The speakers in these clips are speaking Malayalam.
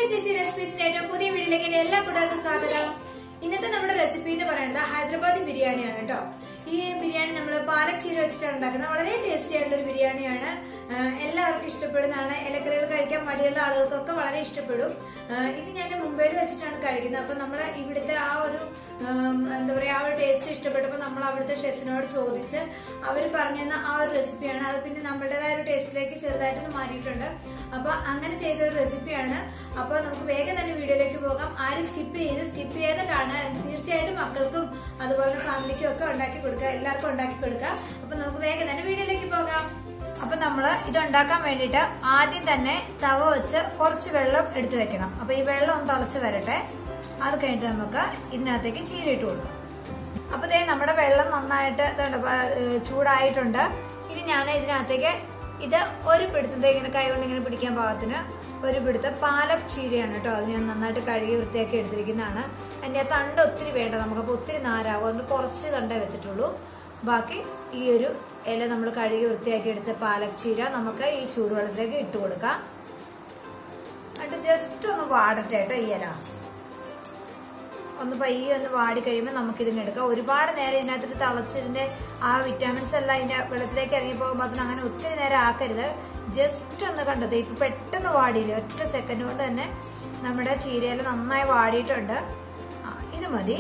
സി സി റെസിപ്പീസിന്റെ ഏറ്റവും പുതിയ വീഡിയോയിലേക്ക് എന്റെ എല്ലാ കൂട്ടുകാർക്കും സ്വാഗതം ഇന്നത്തെ നമ്മുടെ റെസിപ്പി എന്ന് പറയുന്നത് ഹൈദരാബാദി ബിരിയാണിയാണ് കേട്ടോ ഈ ബിരിയാണി നമ്മൾ പാലക് ചീര വെച്ചിട്ടാണ് ഉണ്ടാക്കുന്നത് വളരെ ടേസ്റ്റി ആയിട്ടുള്ള ഒരു ബിരിയാണിയാണ് ആ, എല്ലാവർക്കും ഇഷ്ടപ്പെടുന്നതാണ് ഇലക്കറികൾ കഴിക്കാൻ മടിയുള്ള ആളുകൾക്കൊക്കെ വളരെ ഇഷ്ടപ്പെടും ആ, ഇത് ഞാൻ മുംബൈയിൽ വെച്ചിട്ടാണ് കഴിക്കുന്നത് അപ്പൊ നമ്മൾ ഇവിടുത്തെ ആ ഒരു ഉം, എന്താ പറയാ ആ ഒരു ടേസ്റ്റ് ഇഷ്ടപ്പെട്ടപ്പോൾ നമ്മൾ അവിടുത്തെ ഷെഫിനോട് ചോദിച്ച് അവർ പറഞ്ഞു തന്ന ആ ഒരു റെസിപ്പിയാണ് അത് പിന്നെ നമ്മുടേതായ ഒരു ടേസ്റ്റിലേക്ക് ചെറുതായിട്ടൊന്ന് മാറിയിട്ടുണ്ട് അപ്പൊ അങ്ങനെ ചെയ്ത ഒരു റെസിപ്പിയാണ് അപ്പൊ നമുക്ക് വേഗം തന്നെ വീഡിയോയിലേക്ക് പോകാം ആരും സ്കിപ്പ് ചെയ്ത് സ്കിപ്പ് ചെയ്യാതെ കാണാൻ തീർച്ചയായിട്ടും മക്കൾക്കും അതുപോലെ ഫാമിലിക്കും ഒക്കെ ഉണ്ടാക്കി കൊടുക്കുക എല്ലാവർക്കും ഉണ്ടാക്കി കൊടുക്കുക അപ്പൊ നമുക്ക് വേഗം തന്നെ വീഡിയോയിലേക്ക് പോകാം അപ്പൊ നമ്മള് ഇത് ഉണ്ടാക്കാൻ വേണ്ടിയിട്ട് ആദ്യം തന്നെ തവ വെച്ച് കുറച്ച് വെള്ളം എടുത്തു വെക്കണം അപ്പൊ ഈ വെള്ളം ഒന്ന് തിളച്ച് വരട്ടെ അത് കഴിഞ്ഞിട്ട് നമുക്ക് ഇതിനകത്തേക്ക് ചീര ഇട്ട് കൊടുക്കാം അപ്പൊ ദേ നമ്മുടെ വെള്ളം നന്നായിട്ട് ഇതുണ്ട് പ- ഏഹ് ചൂടായിട്ടുണ്ട് ഇനി ഞാൻ ഇതിനകത്തേക്ക് ഇത് ഒരു പിടുത്തത്തെ ഇങ്ങനെ കൈ കൊണ്ട് ഇങ്ങനെ പിടിക്കാൻ പാകത്തിന് ഒരു പിടുത്തം പാലക് ചീരയാണ് കേട്ടോ അത് ഞാൻ നന്നായിട്ട് കഴുകി വൃത്തിയാക്കി എടുത്തിരിക്കുന്നതാണ് അതിൻ്റെ ആ തണ്ട് ഒത്തിരി വേണ്ട നമുക്കപ്പോൾ ഒത്തിരി നാരാകും അതുകൊണ്ട് കുറച്ച് തണ്ടേ വെച്ചിട്ടുള്ളൂ ബാക്കി ഈ ഒരു ഇല നമ്മൾ കഴുകി വൃത്തിയാക്കി എടുത്ത പാലക് ചീര നമുക്ക് ഈ ചൂടുവെള്ളത്തിലേക്ക് ഇട്ട് കൊടുക്കാം എന്നിട്ട് ജസ്റ്റ് ഒന്ന് വാടട്ടെ കേട്ടോ ഈ ഇല ഒന്ന് പയ്യെ ഒന്ന് വാടി കഴിയുമ്പോൾ നമുക്ക് ഇതിനെടുക്കാം ഒരുപാട് നേരം ഇതിനകത്തിട്ട് തിളച്ചതിന്റെ ആ വിറ്റാമിൻസ് എല്ലാം അതിന്റെ വെള്ളത്തിലേക്ക് ഇറങ്ങി പോകുമ്പോൾ അതിന് അങ്ങനെ ഒത്തിരി നേരം ആക്കരുത് ജസ്റ്റ് ഒന്ന് കണ്ടത് ഇപ്പൊ പെട്ടെന്ന് വാടിയില്ല ഒറ്റ സെക്കൻഡ് കൊണ്ട് തന്നെ നമ്മുടെ ചീരയിൽ നന്നായി വാടിയിട്ടുണ്ട് ആ, ഇത് മതി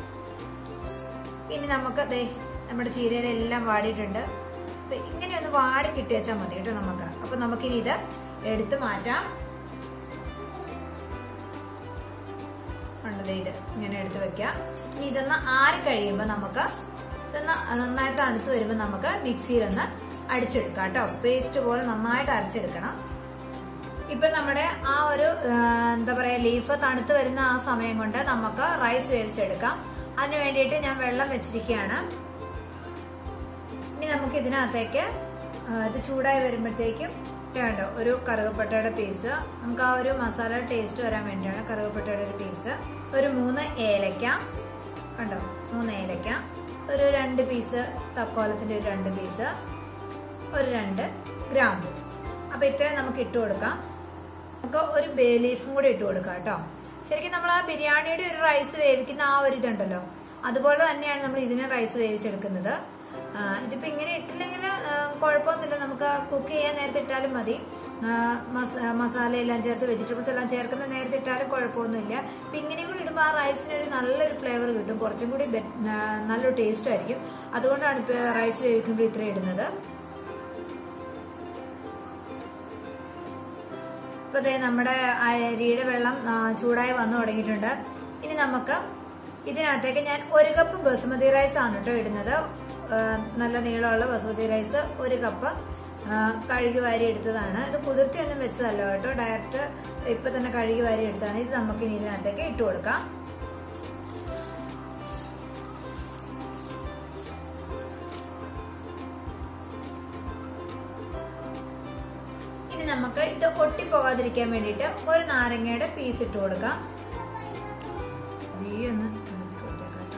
ഇനി നമുക്ക് ദേ നമ്മുടെ ചീരയിലെല്ലാം വാടിയിട്ടുണ്ട് അപ്പൊ ഇങ്ങനെ ഒന്ന് വാടി കിട്ടി വെച്ചാൽ മതി കേട്ടോ നമുക്ക് അപ്പൊ നമുക്കിനി ഇത് എടുത്ത് മാറ്റാം ഉണ്ടത് ഇത് ഇങ്ങനെ എടുത്ത് വെക്കാം ഇനി ഇതൊന്ന് ആറി കഴിയുമ്പോൾ നമുക്ക് ഇതൊന്ന് നന്നായിട്ട് തണുത്ത് വരുമ്പോൾ നമുക്ക് മിക്സിയിലൊന്ന് അടിച്ചെടുക്കാം കേട്ടോ പേസ്റ്റ് പോലെ നന്നായിട്ട് അരച്ചെടുക്കണം ഇപ്പൊ നമ്മുടെ ആ ഒരു ആ, എന്താ പറയാ ലീഫ് തണുത്ത് വരുന്ന ആ സമയം കൊണ്ട് നമുക്ക് റൈസ് വേവിച്ചെടുക്കാം അതിന് വേണ്ടിയിട്ട് ഞാൻ വെള്ളം വെച്ചിരിക്കുകയാണ് ഇനി നമുക്ക് ഇതിനകത്തേക്ക് ആ, ഇത് ചൂടായി വരുമ്പോഴത്തേക്കും വേണ്ടോ ഒരു കറുകപ്പട്ടയുടെ പീസ് നമുക്ക് ആ ഒരു മസാല ടേസ്റ്റ് വരാൻ വേണ്ടിയാണ് കറുകപ്പട്ടയുടെ ഒരു പീസ് ഒരു മൂന്ന് ഏലക്ക കണ്ടോ മൂന്ന് ഏലക്ക ഒരു രണ്ട് പീസ് തക്കോലത്തിന്റെ ഒരു രണ്ട് പീസ് ഒരു രണ്ട് ഗ്രാമ്പു അപ്പൊ ഇത്രയും നമുക്ക് ഇട്ട് കൊടുക്കാം നമുക്ക് ഒരു ബേ ലീഫും കൂടി ഇട്ട് കൊടുക്കാം കേട്ടോ ശരിക്കും നമ്മൾ ആ ബിരിയാണിയുടെ ഒരു റൈസ് വേവിക്കുന്ന ആ ഒരു ഇതുണ്ടല്ലോ അതുപോലെ തന്നെയാണ് നമ്മൾ ഇതിന് റൈസ് വേവിച്ചെടുക്കുന്നത് ആ, ഇതിപ്പോ ഇങ്ങനെ ഇട്ടില്ലെങ്കിൽ ആ, കുഴപ്പമൊന്നുമില്ല നമുക്ക് കുക്ക് ചെയ്യാൻ നേരത്തെ ഇട്ടാലും മതി ആ, മസ- മസാല എല്ലാം ചേർത്ത് വെജിറ്റബിൾസ് എല്ലാം ചേർക്കുന്ന നേരത്തെ ഇട്ടാലും കുഴപ്പമൊന്നുമില്ല ഇപ്പൊ ഇങ്ങനെയും കൂടി ഇടുമ്പോൾ ആ റൈസിന് ഒരു നല്ലൊരു ഫ്ലേവർ കിട്ടും കുറച്ചും കൂടി ബെ- ആ, നല്ലൊരു ടേസ്റ്റ് ആയിരിക്കും അതുകൊണ്ടാണ് ഇപ്പൊ റൈസ് വേവിക്കുമ്പോൾ ഇത്രയും ഇടുന്നത് ഇപ്പൊ ദേ നമ്മുടെ അരിയുടെ വെള്ളം ആ, ചൂടായി വന്നു തുടങ്ങിയിട്ടുണ്ട് ഇനി നമുക്ക് ഇതിനകത്തേക്ക് ഞാൻ ഒരു കപ്പ് ബസുമതി റൈസ് ആണ് കേട്ടോ ഇടുന്നത് ആ, നല്ല നീളമുള്ള ബസുമതി റൈസ് ഒരു കപ്പ് ആ, കഴുകി വാരി എടുത്തതാണ് ഇത് കുതിർത്തി ഒന്നും വെച്ചതല്ല കേട്ടോ ഡയറക്റ്റ് ഇപ്പൊ തന്നെ കഴുകി വാരി എടുത്തതാണ് ഇത് നമുക്ക് ഇനി ഇതിനകത്തേക്ക് ഇട്ട് കൊടുക്കാം ഇനി നമുക്ക് ഇത് ഒട്ടിപ്പോകാതിരിക്കാൻ വേണ്ടിയിട്ട് ഒരു നാരങ്ങയുടെ പീസ് ഇട്ട് കൊടുക്കാം ദീ ഒന്ന് ഇളക്കി കൊടുത്തേക്കാം കേട്ടോ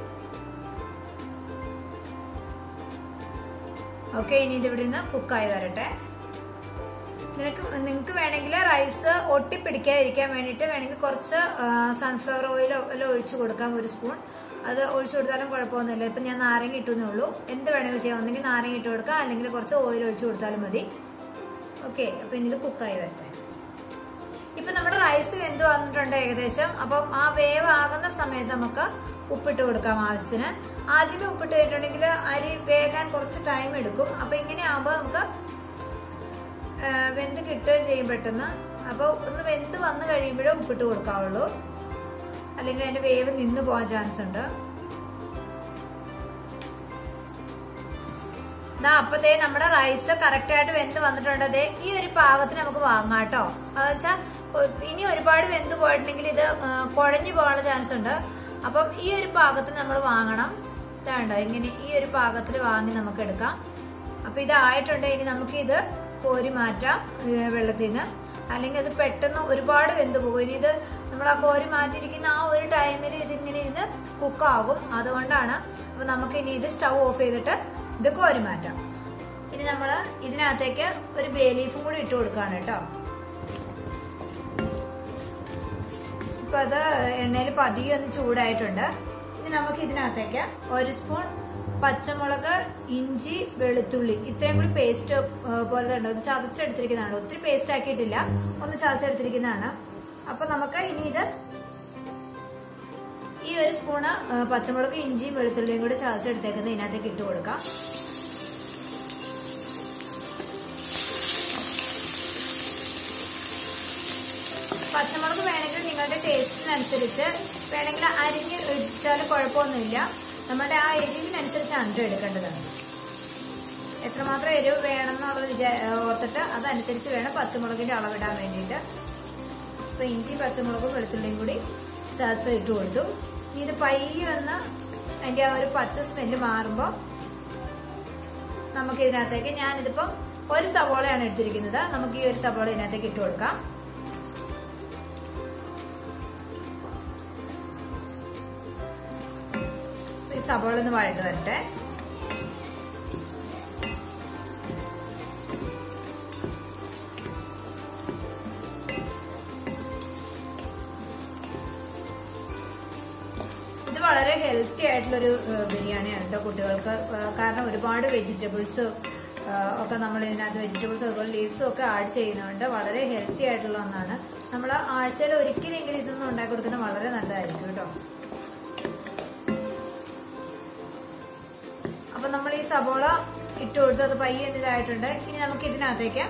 ഓക്കെ ഇനി ഇത് ഇവിടെ നിന്ന് കുക്കായി വരട്ടെ നിനക്ക് നിങ്ങൾക്ക് വേണമെങ്കിൽ റൈസ് ഒട്ടിപ്പിടിക്കാതിരിക്കാൻ വേണ്ടിയിട്ട് വേണമെങ്കിൽ കുറച്ച് സൺഫ്ലവർ ഓയിലോ എല്ലാം ഒഴിച്ചു കൊടുക്കാം ഒരു സ്പൂൺ അത് ഒഴിച്ചു കൊടുത്താലും കുഴപ്പമൊന്നുമില്ല ഇപ്പം ഞാൻ നാരങ്ങ ഇട്ടുന്നേ ഉള്ളൂ എന്ത് വേണമെങ്കിലും ചെയ്യാം ഒന്നെങ്കിൽ നാരങ്ങ ഇട്ട് കൊടുക്കാം അല്ലെങ്കിൽ കുറച്ച് ഓയിൽ ഒഴിച്ചു കൊടുത്താലും മതി ഓക്കെ അപ്പൊ ഇനി ഇത് കുക്കായി വരട്ടെ ഇപ്പൊ നമ്മുടെ റൈസ് വെന്ത് വന്നിട്ടുണ്ട് ഏകദേശം അപ്പം ആ വേവ് ആകുന്ന സമയത്ത് നമുക്ക് ഉപ്പിട്ട് കൊടുക്കാം ആവശ്യത്തിന് ആദ്യമേ ഉപ്പിട്ട് കഴിഞ്ഞിട്ടുണ്ടെങ്കിൽ അരി വേകാൻ കുറച്ച് ടൈം എടുക്കും അപ്പൊ ഇങ്ങനെ ആകുമ്പോൾ നമുക്ക് ആ, വെന്ത് കിട്ടുകയും ചെയ്യും പെട്ടെന്ന് അപ്പോൾ ഒന്ന് വെന്ത് വന്നു കഴിയുമ്പോഴേ ഉപ്പിട്ട് കൊടുക്കാവുള്ളൂ അല്ലെങ്കിൽ അതിന്റെ വേവ് നിന്ന് പോകാൻ ചാൻസ് ഉണ്ട് ദാ അപ്പത്തേ നമ്മുടെ റൈസ് കറക്റ്റ് ആയിട്ട് വെന്ത് വന്നിട്ടുണ്ട് ദേ ഈ ഒരു പാകത്തിന് നമുക്ക് വാങ്ങാം കേട്ടോ വെച്ചാൽ ഇനി ഒരുപാട് വെന്ത് പോയിട്ടുണ്ടെങ്കിൽ ഇത് ആ, കുഴഞ്ഞു പോകാനുള്ള ചാൻസ് ഉണ്ട് അപ്പം ഈ ഒരു പാകത്തിന് നമ്മൾ വാങ്ങണം ഇതാണ്ടോ ഇങ്ങനെ ഈ ഒരു പാകത്തിൽ വാങ്ങി നമുക്ക് എടുക്കാം അപ്പൊ ഇതായിട്ടുണ്ട് ഇനി നമുക്ക് ഇത് കോരി മാറ്റാം ഏ, വെള്ളത്തിൽ നിന്ന് അല്ലെങ്കിൽ അത് പെട്ടെന്ന് ഒരുപാട് വെന്ത് പോകും ഇനി ഇത് നമ്മൾ ആ കോരി മാറ്റിയിരിക്കുന്ന ആ ഒരു ടൈമിൽ ഇതിങ്ങനെ ഇരുന്ന് കുക്കാകും അതുകൊണ്ടാണ് അപ്പൊ നമുക്ക് ഇനി ഇത് സ്റ്റൗ ഓഫ് ചെയ്തിട്ട് ഇത് കോരി മാറ്റാം ഇനി നമ്മൾ ഇതിനകത്തേക്ക് ഒരു ബേ ലീഫും കൂടി ഇട്ട് കൊടുക്കുകയാണ് കേട്ടോ ഇപ്പൊ അത് എണ്ണയിൽ പതിയെ ഒന്ന് ചൂടായിട്ടുണ്ട് ഇനി നമുക്ക് ഇതിനകത്തേക്ക് ഒരു സ്പൂൺ പച്ചമുളക് ഇഞ്ചി വെളുത്തുള്ളി ഇത്രയും കൂടി പേസ്റ്റ് പോലെ ഉണ്ട് ഒന്ന് ചതച്ചെടുത്തിരിക്കുന്നതാണ് ഒത്തിരി പേസ്റ്റ് ആക്കിയിട്ടില്ല ഒന്ന് ചതച്ചെടുത്തിരിക്കുന്നതാണ് അപ്പൊ നമുക്ക് ഇനി ഇത് ഈ ഒരു സ്പൂണ് ആ, പച്ചമുളക് ഇഞ്ചിയും വെളുത്തുള്ളിയും കൂടി ചതച്ചെടുത്തേക്കുന്നത് ഇതിനകത്തേക്ക് ഇട്ട് കൊടുക്കാം പച്ചമുളക് വേണമെങ്കിൽ നിങ്ങളുടെ ടേസ്റ്റിനനുസരിച്ച് വേണമെങ്കിൽ അരിഞ്ഞ് ഇട്ടാലും കുഴപ്പമൊന്നുമില്ല നമ്മുടെ ആ എരിവിനനുസരിച്ചാണ് കേട്ടോ എടുക്കേണ്ടത് എത്രമാത്രം എരിവ് വേണം എന്നുള്ളത് വിചാ ഓർത്തിട്ട് അതനുസരിച്ച് വേണം പച്ചമുളകിന്റെ അളവിടാൻ വേണ്ടിയിട്ട് അപ്പൊ ഇഞ്ചി പച്ചമുളകും വെളുത്തുള്ളിയും കൂടി ചതച്ച് ഇട്ട് കൊടുത്തു ഇനി ഇത് പയ്യെ ഒന്ന് അതിന്റെ ആ ഒരു പച്ച സ്മെല്ല് മാറുമ്പോൾ നമുക്ക് ഇതിനകത്തേക്ക് ഞാനിതിപ്പം ഒരു സവോളയാണ് എടുത്തിരിക്കുന്നത് നമുക്ക് ഈ ഒരു സവോള ഇതിനകത്തേക്ക് ഇട്ട് കൊടുക്കാം ഈ സവോള ഒന്ന് വഴണ്ട് വരട്ടെ ഇത് വളരെ ഹെൽത്തി ആയിട്ടുള്ളൊരു ഏഹ്, ബിരിയാണിയാണ് കേട്ടോ കുട്ടികൾക്ക് ഏഹ്, കാരണം ഒരുപാട് വെജിറ്റബിൾസ് ഒക്കെ നമ്മൾ ഇതിനകത്ത് വെജിറ്റബിൾസ് അതുപോലെ ലീവ്സും ഒക്കെ ആഡ് ചെയ്യുന്നതുകൊണ്ട് വളരെ ഹെൽത്തി ആയിട്ടുള്ള ഒന്നാണ് നമ്മൾ ആഴ്ചയിൽ ഒരിക്കലെങ്കിലും ഇതൊന്നും ഉണ്ടാക്കി കൊടുക്കുന്നത് വളരെ നല്ലതായിരിക്കും കേട്ടോ അപ്പൊ നമ്മൾ ഈ സബോള ഇട്ട് കൊടുത്ത് അത് പയ്യെ ഇതായിട്ടുണ്ട് ഇനി നമുക്ക് ഇതിനകത്തേക്ക്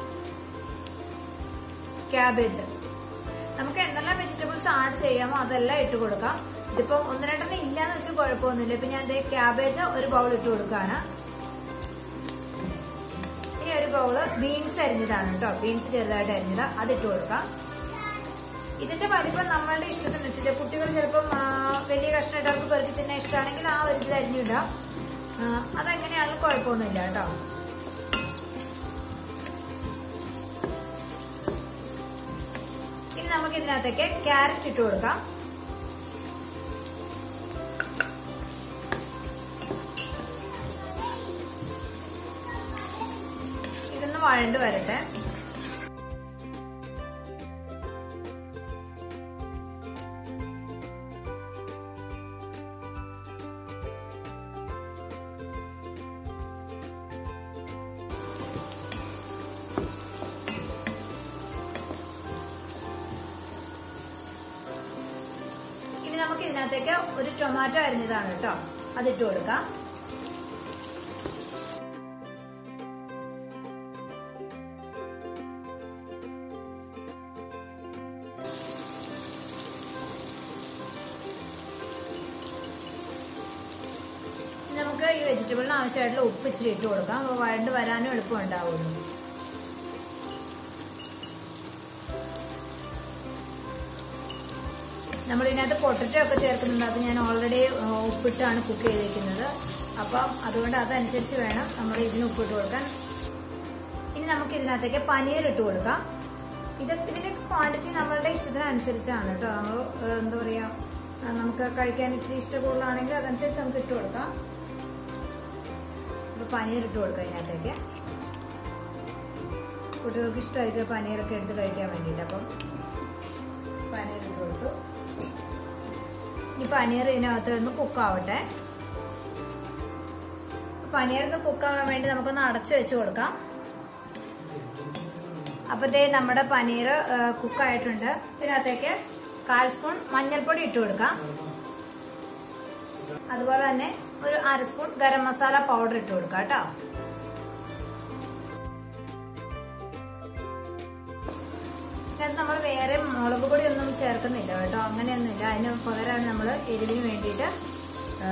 ക്യാബേജ് നമുക്ക് എന്തെല്ലാം വെജിറ്റബിൾസ് ആഡ് ചെയ്യാമോ അതെല്ലാം ഇട്ട് കൊടുക്കാം ഇതിപ്പോ ഒന്ന് രണ്ടെണ്ണം ഇല്ലാന്ന് വെച്ചാൽ കുഴപ്പമൊന്നുമില്ല ഇപ്പൊ ഞാൻ ക്യാബേജ് ഒരു ബൗൾ ഇട്ട് കൊടുക്കുകയാണ് ഇനി ഒരു ബൗള് ബീൻസ് അരിഞ്ഞതാണ് കേട്ടോ ബീൻസ് ചെറുതായിട്ട് അരിഞ്ഞത് അത് ഇട്ട് കൊടുക്കാം ഇതിന്റെ വലിപ്പം നമ്മളുടെ ഇഷ്ടത്തിനനുസരിച്ച് കുട്ടികൾ ചിലപ്പം ആ, വലിയ കഷ്ണമായിട്ട് അവർക്ക് പെറുക്കി തിന്നാൻ ഇഷ്ടമാണെങ്കിൽ ആ ഒരു ഇതിൽ അരിഞ്ഞിടാം ആ, അതെങ്ങനെയാണെങ്കിലും കുഴപ്പമൊന്നുമില്ല കേട്ടോ ഇനി നമുക്ക് ഇതിനകത്തേക്ക് ക്യാരറ്റ് ഇട്ട് കൊടുക്കാം ഇതൊന്ന് വഴണ്ട് വരട്ടെ ഇനി നമുക്ക് ഇതിനകത്തേക്ക് ഒരു ടൊമാറ്റോ അരിഞ്ഞതാണ് കേട്ടോ അതിട്ട് കൊടുക്കാം ഇനി നമുക്ക് ഈ വെജിറ്റബിളിന് ആവശ്യമായിട്ടുള്ള ഉപ്പ് ഇച്ചിരി ഇട്ട് കൊടുക്കാം അപ്പോൾ വഴണ്ട് വരാനും എളുപ്പം ഉണ്ടാവുള്ളൂ നമ്മൾ ഇതിനകത്ത് പൊട്ടറ്റോ ഒക്കെ ചേർക്കുന്നുണ്ട് അത് ഞാൻ ഓൾറെഡി ഉപ്പിട്ടാണ് കുക്ക് ചെയ്തിരിക്കുന്നത് അപ്പം അതുകൊണ്ട് അതനുസരിച്ച് വേണം നമ്മൾ ഇതിന് ഉപ്പിട്ട് കൊടുക്കാൻ ഇനി നമുക്ക് ഇതിനകത്തേക്ക് പനീർ ഇട്ട് കൊടുക്കാം ഇത് ഇതിന്റെ ക്വാണ്ടിറ്റി നമ്മളുടെ ഇഷ്ടത്തിനനുസരിച്ചാണ് കേട്ടോ നമ്മൾ എന്താ പറയാ ആ, നമുക്ക് കഴിക്കാൻ ഇച്ചിരി ഇഷ്ടം കൂടുതലാണെങ്കിൽ അതനുസരിച്ച് നമുക്ക് ഇട്ട് കൊടുക്കാം അപ്പൊ പനീർ ഇട്ട് കൊടുക്കാം ഇതിനകത്തേക്ക് കുട്ടികൾക്ക് ഇഷ്ടമായിട്ട് പനീറൊക്കെ എടുത്ത് കഴിക്കാൻ വേണ്ടിയിട്ട് അപ്പം പനീർ ഇട്ട് കൊടുത്തു ഇനി പനീർ ഇതിനകത്ത് ഒന്ന് കുക്കാവട്ടെ പനീറിന് കുക്കാകാൻ വേണ്ടി നമുക്കൊന്ന് അടച്ചു വെച്ച് കൊടുക്കാം അപ്പൊ ദേ നമ്മുടെ പനീർ കുക്കായിട്ടുണ്ട് ഇതിനകത്തേക്ക് കാൽ സ്പൂൺ മഞ്ഞൾപ്പൊടി ഇട്ട് കൊടുക്കാം അതുപോലെ തന്നെ ഒരു അര സ്പൂൺ ഗരം മസാല പൗഡർ ഇട്ട് കൊടുക്കാം കേട്ടോ ഇതിനകത്ത് നമ്മൾ വേറെ മുളക് പൊടി ഒന്നും ചേർക്കുന്നില്ല കേട്ടോ അങ്ങനെയൊന്നുമില്ല അതിന് പകരമാണ് നമ്മൾ എരിവിന് വേണ്ടിയിട്ട് ആ,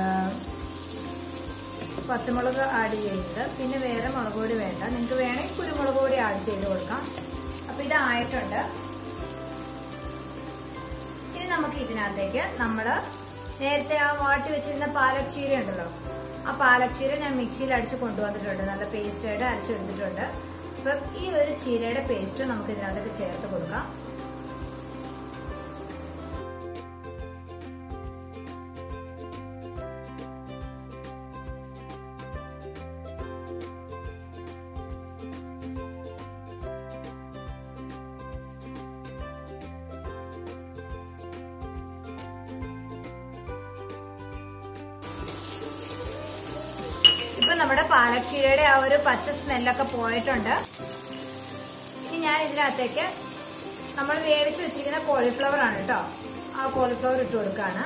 പച്ചമുളക് ആഡ് ചെയ്യുന്നത് പിന്നെ വേറെ മുളക് പൊടി വേണ്ട നിങ്ങൾക്ക് വേണമെങ്കിൽ കുരുമുളക് പൊടി ആഡ് ചെയ്ത് കൊടുക്കാം അപ്പൊ ഇതായിട്ടുണ്ട് ഇനി നമുക്ക് ഇതിനകത്തേക്ക് നമ്മൾ നേരത്തെ ആ വാട്ടി വെച്ചിരുന്ന പാലക് ചീര ഉണ്ടല്ലോ ആ പാലക് ചീര ഞാൻ മിക്സിയിൽ അടിച്ച് കൊണ്ടുവന്നിട്ടുണ്ട് നല്ല പേസ്റ്റ് ആയിട്ട് അരച്ചെടുത്തിട്ടുണ്ട് അപ്പം ഈ ഒരു ചീരയുടെ പേസ്റ്റ് നമുക്ക് ഇതിനകത്തേക്ക് ചേർത്ത് കൊടുക്കാം നമ്മുടെ പാലക് ചീരയുടെ ആ ഒരു പച്ച സ്മെല്ലൊക്കെ പോയിട്ടുണ്ട് ഇനി ഞാൻ ഇതിനകത്തേക്ക് നമ്മൾ വേവിച്ച് വെച്ചിരിക്കുന്ന കോളിഫ്ലവർ ആണ് കേട്ടോ ആ കോളിഫ്ലവർ ഇട്ട് കൊടുക്കാണ്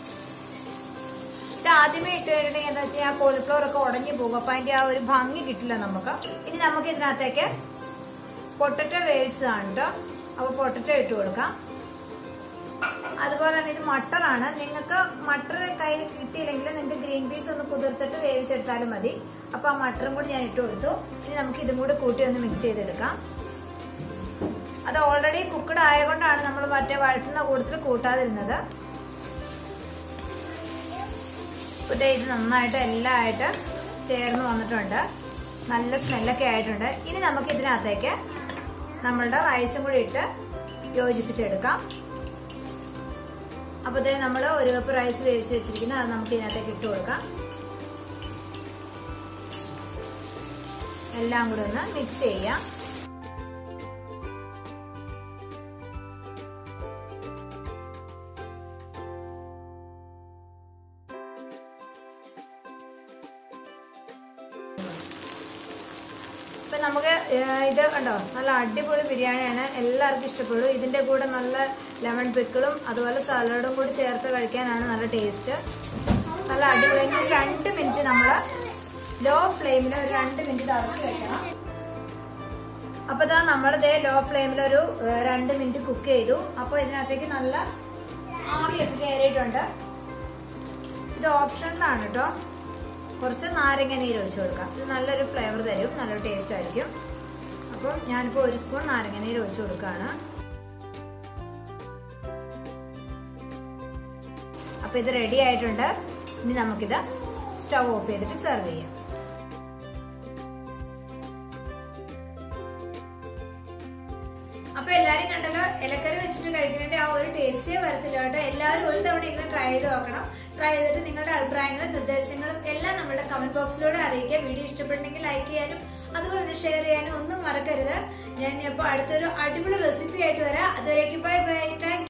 ഇത് ആദ്യമേ ഇട്ട് കഴിഞ്ഞിട്ടുണ്ടെങ്കിൽ എന്താ വെച്ചാൽ ആ കോളിഫ്ലവർ ഒക്കെ ഉടഞ്ഞു പോകും അപ്പൊ അതിന്റെ ആ ഒരു ഭംഗി കിട്ടില്ല നമുക്ക് ഇനി നമുക്ക് ഇതിനകത്തേക്ക് പൊട്ടറ്റോ വേവിച്ചതാണ് കേട്ടോ അപ്പൊ പൊട്ടറ്റോ ഇട്ട് കൊടുക്കാം അതുപോലെ തന്നെ ഇത് മട്ടറാണ് നിങ്ങൾക്ക് മട്ടർ കയ്യിൽ കിട്ടിയില്ലെങ്കിൽ നിങ്ങൾക്ക് ഗ്രീൻ പീസ് ഒന്ന് കുതിർത്തിട്ട് വേവിച്ചെടുത്താലും മതി അപ്പൊ ആ മട്ടറും കൂടി ഞാൻ ഇട്ട് കൊടുത്തു ഇനി നമുക്ക് ഇതും കൂടി കൂട്ടി ഒന്ന് മിക്സ് ചെയ്തെടുക്കാം അത് ഓൾറെഡി കുക്കഡ് ആയതുകൊണ്ടാണ് നമ്മൾ മറ്റേ വഴറ്റുന്ന കൂട്ടത്തിൽ കൂട്ടാതിരുന്നത് ഇപ്പോഴത്തെ ഇത് നന്നായിട്ട് എല്ലാം ആയിട്ട് ചേർന്ന് വന്നിട്ടുണ്ട് നല്ല സ്മെല്ലൊക്കെ ആയിട്ടുണ്ട് ഇനി നമുക്ക് ഇതിനകത്തേക്ക് നമ്മളുടെ റൈസും കൂടി ഇട്ട് യോജിപ്പിച്ചെടുക്കാം അപ്പോൾ ഇതേ നമ്മൾ ഒരു കപ്പ് റൈസ് വേവിച്ച് വെച്ചിരിക്കുന്നത് അത് നമുക്ക് ഇതിനകത്തേക്ക് ഇട്ട് കൊടുക്കാം എല്ലാം കൂടി ഒന്ന് മിക്സ് ചെയ്യാം ഇപ്പൊ നമുക്ക് ഏഹ്, ഇത് കണ്ടോ നല്ല അടിപൊളി ബിരിയാണിയാണ് എല്ലാവർക്കും ഇഷ്ടപ്പെടും ഇതിന്റെ കൂടെ നല്ല ലെമൺ പിക്കിളും അതുപോലെ സലാഡും കൂടി ചേർത്ത് കഴിക്കാനാണ് നല്ല ടേസ്റ്റ് നല്ല അടിപൊളി ഇനി ഒരു രണ്ട് മിനിറ്റ് നമ്മൾ ലോ ഫ്ലെയിമിൽ ഒരു രണ്ട് മിനിറ്റ് തറച്ച് വെക്കണം അപ്പൊ ഇതാ നമ്മളിതേ ലോ ഫ്ലെയിമിൽ ഒരു ഏഹ്, രണ്ട് മിനിറ്റ് കുക്ക് ചെയ്തു അപ്പൊ ഇതിനകത്തേക്ക് നല്ല ആവിയൊക്കെ കയറിയിട്ടുണ്ട് ഇത് ഓപ്ഷനിലാണ് കേട്ടോ കുറച്ച് നാരങ്ങ നീര് ഒഴിച്ചു കൊടുക്കാം ഇത് നല്ലൊരു ഫ്ലേവർ തരും നല്ലൊരു ടേസ്റ്റ് ആയിരിക്കും അപ്പം ഞാനിപ്പോൾ ഒരു സ്പൂൺ നാരങ്ങ നീര് ഒഴിച്ചു കൊടുക്കുകയാണ് അപ്പം ഇത് റെഡി ആയിട്ടുണ്ട് ഇനി നമുക്കിത് സ്റ്റവ് ഓഫ് ചെയ്തിട്ട് സെർവ് ചെയ്യാം അപ്പൊ എല്ലാരും കണ്ടല്ലോ ഇലക്കറി വെച്ചിട്ട് കഴിക്കുന്നതിന്റെ ആ ഒരു ടേസ്റ്റേ വരത്തില്ല കേട്ടോ എല്ലാവരും ഒരു തവണ ഇങ്ങനെ ട്രൈ ചെയ്ത് നോക്കണം ട്രൈ ചെയ്തിട്ട് നിങ്ങളുടെ അഭിപ്രായങ്ങളും നിർദ്ദേശങ്ങളും എല്ലാം നമ്മുടെ കമന്റ് ബോക്സിലൂടെ അറിയിക്കുക വീഡിയോ ഇഷ്ടപ്പെട്ടെങ്കിൽ ലൈക്ക് ചെയ്യാനും അതുപോലെ തന്നെ ഷെയർ ചെയ്യാനും ഒന്നും മറക്കരുത് ഞാൻ ഇപ്പോൾ അടുത്തൊരു അടിപൊളി റെസിപ്പി ആയിട്ട് വരാം അതുവരേക്ക് ബൈ ബൈ താങ്ക്